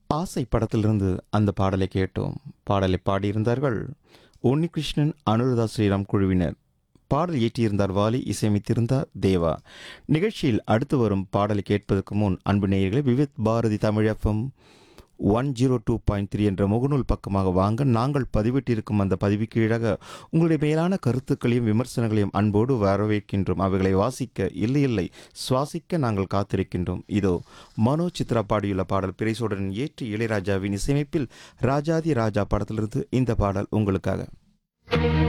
ஆசை படத்திலிருந்து அந்த பாடலை கேட்டோம் பாடலை பாடியிருந்தார்கள் உன்னிகிருஷ்ணன் அனுராதா ஸ்ரீராம் குழுவினர் பாடல் இயற்றியிருந்தார் வாலி இசையமைத்திருந்தார் தேவா நிகழ்ச்சியில் அடுத்து வரும் பாடலை கேட்பதற்கு முன் அன்பு நேயர்களே Vividh Bharati Tamil FM one zero two point three என்ற முகநூல் பக்கமாக வாங்க நாங்கள் பதிவிட்டிருக்கும் அந்த பதிவுக்கு கீழாக உங்களுடைய மேலான கருத்துக்களையும் விமர்சனங்களையும் அன்போடு வரவேற்கின்றோம் அவைகளை வாசிக்க இல்லை இல்லை சுவாசிக்க நாங்கள் காத்திருக்கின்றோம் இதோ மனோ சித்ரா பாடியுள்ள பாடல் பிரைசோடன் ஏற்றி இளையராஜாவின் இசையமைப்பில் ராஜாதி ராஜா படத்திலிருந்து இந்த பாடல் உங்களுக்காக